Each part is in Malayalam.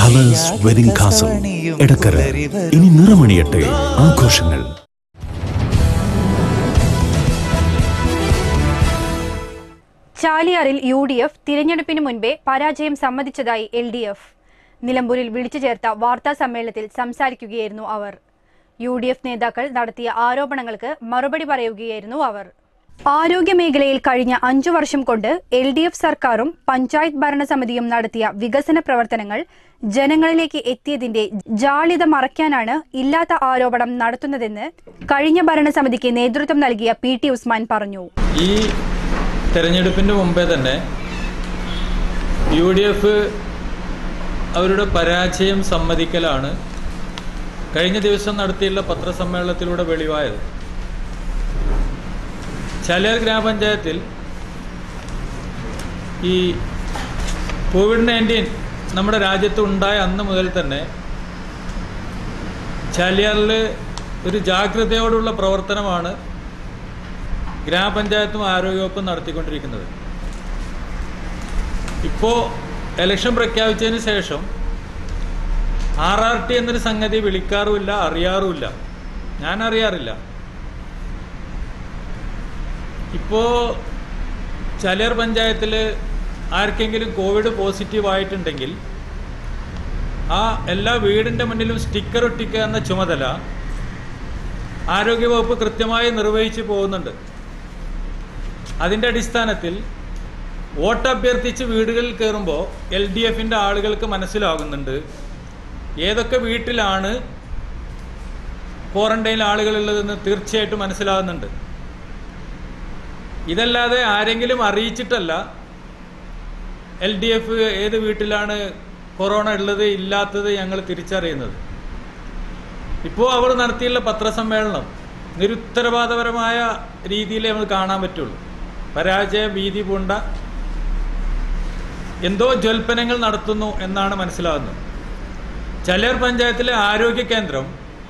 കളേഴ്സ് വെഡിംഗ് കാസൽ എടക്കര ഇനി നിറമണിയട്ടെ ആഘോഷങ്ങൾ ചാലിയാറിൽ യു ഡി എഫ് തിരഞ്ഞെടുപ്പിന് മുൻപേ പരാജയം സമ്മതിച്ചതായി എൽ ഡി എഫ് നിലമ്പൂരിൽ വിളിച്ചു ചേർത്ത വാർത്താ സമ്മേളനത്തിൽ സംസാരിക്കുകയായിരുന്നു അവർ യു ഡി എഫ് നേതാക്കൾ നടത്തിയ ആരോപണങ്ങൾക്ക് മറുപടി പറയുകയായിരുന്നു അവർ ആരോഗ്യ മേഖലയിൽ കഴിഞ്ഞ അഞ്ചു വർഷം കൊണ്ട് എൽ ഡി എഫ് സർക്കാരും പഞ്ചായത്ത് ഭരണസമിതിയും നടത്തിയ വികസന പ്രവർത്തനങ്ങൾ ജനങ്ങളിലേക്ക് എത്തിയതിന്റെ ജാള്യത മറയ്ക്കാനാണ് ഇല്ലാത്ത ആരോപണം നടത്തുന്നതെന്ന് കഴിഞ്ഞ ഭരണസമിതിക്ക് നേതൃത്വം നൽകിയ പി ടി ഉസ്മാൻ പറഞ്ഞു ഈ തെരഞ്ഞെടുപ്പിൻ്റെ മുമ്പേ തന്നെ യു ഡി എഫ് അവരുടെ പരാജയം സമ്മതിക്കലാണ് കഴിഞ്ഞ ദിവസം നടത്തിയുള്ള പത്രസമ്മേളനത്തിലൂടെ വെളിവായത് ചാലിയാർ ഗ്രാമപഞ്ചായത്തിൽ ഈ കോവിഡ് നയൻറ്റീൻ നമ്മുടെ രാജ്യത്ത് ഉണ്ടായ അന്ന് മുതൽ തന്നെ ചാലിയാറിൽ ഒരു ജാഗ്രതയോടുള്ള പ്രവർത്തനമാണ് ഗ്രാമപഞ്ചായത്തും ആരോഗ്യവകുപ്പും നടത്തിക്കൊണ്ടിരിക്കുന്നത് ഇപ്പോൾ ഇലക്ഷൻ പ്രഖ്യാപിച്ചതിന് ശേഷം ആർ ആർ ടി എന്നൊരു സംഗതി വിളിക്കാറുമില്ല അറിയാറുമില്ല ഞാൻ അറിയാറില്ല ഇപ്പോൾ ചലിയർ പഞ്ചായത്തിൽ ആർക്കെങ്കിലും കോവിഡ് പോസിറ്റീവ് ആയിട്ടുണ്ടെങ്കിൽ ആ എല്ലാ വീടിൻ്റെ മുന്നിലും സ്റ്റിക്കർ ഒട്ടിക്കുക എന്ന ചുമതല ആരോഗ്യവകുപ്പ് കൃത്യമായി നിർവഹിച്ചു പോകുന്നുണ്ട് അതിൻ്റെ അടിസ്ഥാനത്തിൽ വോട്ട് അഭ്യർത്ഥിച്ച് വീടുകളിൽ കയറുമ്പോൾ എൽ ഡി എഫിൻ്റെ ആളുകൾക്ക് മനസ്സിലാകുന്നുണ്ട് ഏതൊക്കെ വീട്ടിലാണ് ക്വാറന്റൈനിൽ ആളുകളുള്ളതെന്ന് തീർച്ചയായിട്ടും മനസ്സിലാകുന്നുണ്ട് ഇതല്ലാതെ ആരെങ്കിലും അറിയിച്ചിട്ടല്ല എൽ ഡി എഫ് ഏത് വീട്ടിലാണ് കൊറോണ ഉള്ളത് ഇല്ലാത്തത് ഞങ്ങൾ തിരിച്ചറിയുന്നത് ഇപ്പോൾ അവർ നടത്തിയുള്ള പത്രസമ്മേളനം നിരുത്തരവാദപരമായ രീതിയിലേ നമുക്ക് കാണാൻ പറ്റുള്ളൂ പരാജയ ഭീതി പൂണ്ട എന്തോ ജ്വൽപ്പനങ്ങൾ നടത്തുന്നു എന്നാണ് മനസ്സിലാകുന്നത് ചലേർ പഞ്ചായത്തിലെ ആരോഗ്യ കേന്ദ്രം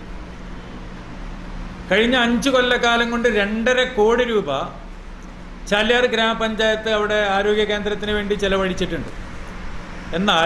കഴിഞ്ഞ അഞ്ചു കൊല്ലക്കാലം കൊണ്ട് രണ്ടര കോടി രൂപ ചാലിയാർ ഗ്രാമപഞ്ചായത്ത് അവിടെ ആരോഗ്യ കേന്ദ്രത്തിന് വേണ്ടി ചെലവഴിച്ചിട്ടുണ്ട് എന്നാൽ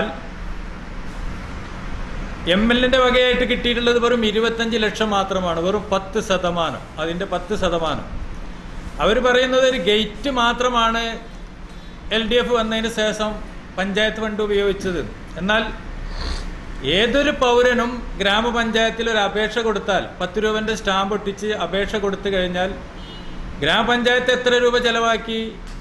എം എല്ലിന്റെ വകയായിട്ട് കിട്ടിയിട്ടുള്ളത് വെറും ഇരുപത്തഞ്ച് ലക്ഷം മാത്രമാണ് വെറും പത്ത് ശതമാനം അതിന്റെ പത്ത് ശതമാനം അവർ പറയുന്നത് ഒരു ഗേറ്റ് മാത്രമാണ് എൽ ഡി എഫ് വന്നതിന് ശേഷം പഞ്ചായത്ത് ഫണ്ട് ഉപയോഗിച്ചത് എന്നാൽ ഏതൊരു പൗരനും ഗ്രാമപഞ്ചായത്തിൽ ഒരു അപേക്ഷ കൊടുത്താൽ പത്ത് രൂപന്റെ സ്റ്റാമ്പ് ഒട്ടിച്ച് അപേക്ഷ കൊടുത്തു കഴിഞ്ഞാൽ ഗ്രാമപഞ്ചായത്ത് എത്ര രൂപ ചെലവാക്കി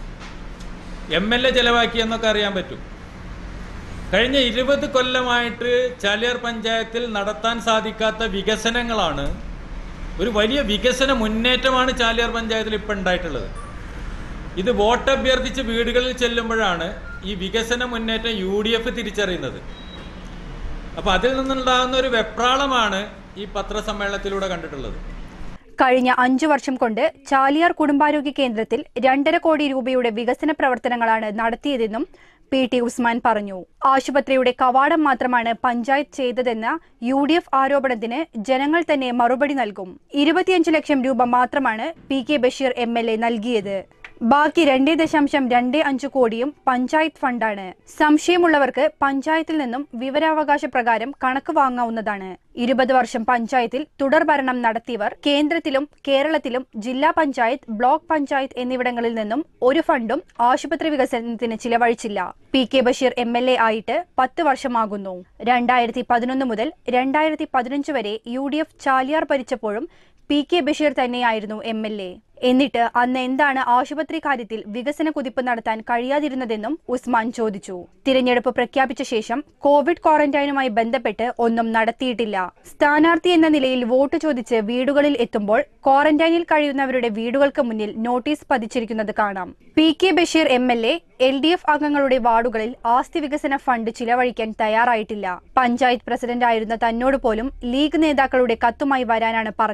എം എൽ എ ചെലവാക്കി എന്നൊക്കെ അറിയാൻ പറ്റും കഴിഞ്ഞ ഇരുപത് കൊല്ലമായിട്ട് ചാലിയാർ പഞ്ചായത്തിൽ നടത്താൻ സാധിക്കാത്ത വികസനങ്ങളാണ് ഒരു വലിയ വികസന മുന്നേറ്റമാണ് ചാലിയാർ പഞ്ചായത്തിൽ ഇപ്പം ഉണ്ടായിട്ടുള്ളത് ഇത് വോട്ട് അഭ്യർത്ഥിച്ച് വീടുകളിൽ ചെല്ലുമ്പോഴാണ് ഈ വികസന മുന്നേറ്റം യു ഡി എഫ് തിരിച്ചറിയുന്നത് അപ്പൊ അതിൽ നിന്നുണ്ടാകുന്ന ഒരു വെപ്രാളമാണ് ഈ പത്രസമ്മേളനത്തിലൂടെ കണ്ടിട്ടുള്ളത് കഴിഞ്ഞ അഞ്ചു വർഷം കൊണ്ട് ചാലിയാർ കുടുംബാരോഗ്യ കേന്ദ്രത്തിൽ രണ്ടര കോടി രൂപയുടെ വികസന പ്രവർത്തനങ്ങളാണ് നടത്തിയതെന്നും പി ടി ഉസ്മാൻ പറഞ്ഞു ആശുപത്രിയുടെ കവാടം മാത്രമാണ് പഞ്ചായത്ത് ചെയ്തതെന്ന യു ഡി എഫ് ആരോപണത്തിന് ജനങ്ങൾ തന്നെ മറുപടി നൽകും ഇരുപത്തിയഞ്ച് ലക്ഷം രൂപ മാത്രമാണ് P K Basheer M L A നൽകിയത് ബാക്കി രണ്ടേ ദശാംശം രണ്ടേ അഞ്ച് കോടിയും പഞ്ചായത്ത് ഫണ്ടാണ് സംശയമുള്ളവർക്ക് പഞ്ചായത്തിൽ നിന്നും വിവരാവകാശ പ്രകാരം കണക്ക് വാങ്ങാവുന്നതാണ് ഇരുപത് വർഷം പഞ്ചായത്തിൽ തുടർഭരണം നടത്തിയവർ കേന്ദ്രത്തിലും കേരളത്തിലും ജില്ലാ പഞ്ചായത്ത് ബ്ലോക്ക് പഞ്ചായത്ത് എന്നിവിടങ്ങളിൽ നിന്നും ഒരു ഫണ്ടും ആശുപത്രി വികസനത്തിന് ചിലവഴിച്ചില്ല P K Basheer M L A ആയിട്ട് പത്ത് വർഷമാകുന്നു രണ്ടായിരത്തി പതിനൊന്ന് മുതൽ രണ്ടായിരത്തി പതിനഞ്ച് വരെ യു ഡി എഫ് ചാലിയാർ ഭരിച്ചപ്പോഴും പി കെ ബഷീർ തന്നെയായിരുന്നു എം എൽ എ എന്നിട്ട് അന്ന് എന്താണ് ആശുപത്രി കാര്യത്തിൽ വികസന കുതിപ്പ് നടത്താൻ കഴിയാതിരുന്നതെന്നും ഉസ്മാൻ ചോദിച്ചു തിരഞ്ഞെടുപ്പ് പ്രഖ്യാപിച്ച ശേഷം കോവിഡ് ക്വാറന്റൈനുമായി ബന്ധപ്പെട്ട് ഒന്നും നടത്തിയിട്ടില്ല സ്ഥാനാർത്ഥി എന്ന നിലയിൽ വോട്ട് ചോദിച്ച് വീടുകളിൽ എത്തുമ്പോൾ ക്വാറന്റൈനിൽ കഴിയുന്നവരുടെ വീടുകൾക്ക് മുന്നിൽ നോട്ടീസ് പതിച്ചിരിക്കുന്നത് കാണാം P K Basheer M L A L D F അംഗങ്ങളുടെ വാർഡുകളിൽ ആസ്തി വികസന ഫണ്ട് ചിലവഴിക്കാൻ തയ്യാറായിട്ടില്ല പഞ്ചായത്ത് പ്രസിഡന്റായിരുന്ന തന്നോട് പോലും ലീഗ് നേതാക്കളുടെ കത്തുമായി വരാനാണ് പറഞ്ഞത്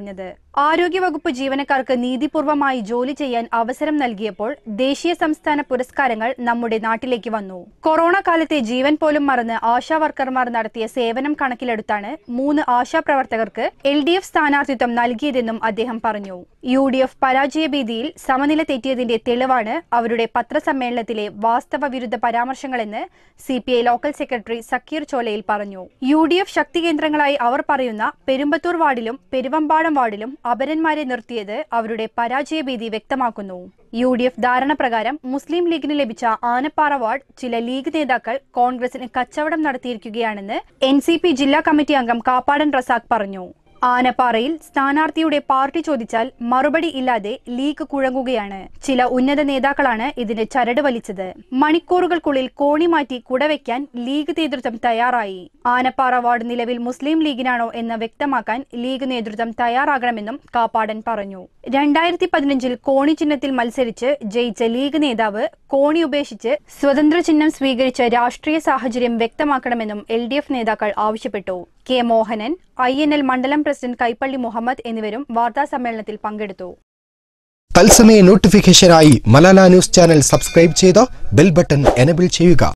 ആരോഗ്യവകുപ്പ് ജീവനക്കാർക്ക് നീതിപൂർവമായി ജോലി ചെയ്യാൻ അവസരം നൽകിയപ്പോൾ ദേശീയ സംസ്ഥാന പുരസ്കാരങ്ങൾ നമ്മുടെ നാട്ടിലേക്ക് വന്നു കൊറോണ കാലത്തെ ജീവൻ പോലും മറന്ന് ആശാ വർക്കർമാർ നടത്തിയ സേവനം കണക്കിലെടുത്താണ് മൂന്ന് ആശാപ്രവർത്തകർക്ക് എൽ ഡി എഫ് സ്ഥാനാർത്ഥിത്വം നൽകിയതെന്നും അദ്ദേഹം പറഞ്ഞു യു ഡി എഫ് പരാജയഭീതിയിൽ സമനില തെറ്റിയതിന്റെ തെളിവാണ് അവരുടെ പത്രസമ്മേളനത്തിലെ വാസ്തവ വിരുദ്ധ പരാമർശങ്ങളെന്ന് C P I local secretary Zakir Cholayil പറഞ്ഞു യു ഡി എഫ് ശക്തി കേന്ദ്രങ്ങളായി അവർ പറയുന്ന പെരുമ്പത്തൂർ വാർഡിലും പെരുവമ്പാടം വാർഡിലും അപരന്മാരെ നിർത്തിയത് അവരുടെ പരാജയഭീതി വ്യക്തമാക്കുന്നു യു ഡി എഫ് ധാരണ പ്രകാരം മുസ്ലിം ലീഗിന് ലഭിച്ച ആനപ്പാറ വാർഡ് ചില ലീഗ് നേതാക്കൾ കോൺഗ്രസിന് കച്ചവടം നടത്തിയിരിക്കുകയാണെന്ന് എൻ സി പി ജില്ലാ കമ്മിറ്റി അംഗം കാപ്പാടൻ റസാഖ് പറഞ്ഞു ആനപ്പാറയിൽ സ്ഥാനാർത്ഥിയുടെ പാർട്ടി ചോദിച്ചാൽ മറുപടി ഇല്ലാതെ ലീഗ് കുഴങ്ങുകയാണ് ചില ഉന്നത നേതാക്കളാണ് ഇതിന് ചരട് വലിച്ചത് മണിക്കൂറുകൾക്കുള്ളിൽ കോണി മാറ്റി കുടവയ്ക്കാൻ ലീഗ് നേതൃത്വം തയ്യാറായി ആനപ്പാറ വാർഡ് നിലവിൽ മുസ്ലിം ലീഗിനാണോ എന്ന് വ്യക്തമാക്കാൻ ലീഗ് നേതൃത്വം തയ്യാറാകണമെന്നും കാപ്പാടൻ പറഞ്ഞു രണ്ടായിരത്തി പതിനഞ്ചിൽ കോണി ചിഹ്നത്തിൽ മത്സരിച്ച് ജയിച്ച ലീഗ് നേതാവ് കോണി ഉപേക്ഷിച്ച് സ്വതന്ത്ര ചിഹ്നം സ്വീകരിച്ച രാഷ്ട്രീയ സാഹചര്യം വ്യക്തമാക്കണമെന്നും എൽ ഡി എഫ് നേതാക്കൾ ആവശ്യപ്പെട്ടു K Mohanan I N L മണ്ഡലം പ്രസിഡന്റ് കൈപ്പള്ളി മുഹമ്മദ് എന്നിവരും വാർത്താസമ്മേളനത്തിൽ പങ്കെടുത്തു തത്സമയ നോട്ടിഫിക്കേഷനായി മലാല ന്യൂസ് ചാനൽ സബ്സ്ക്രൈബ് ചെയ്ത് ബെൽ ബട്ടൺ എനബിൾ ചെയ്യുക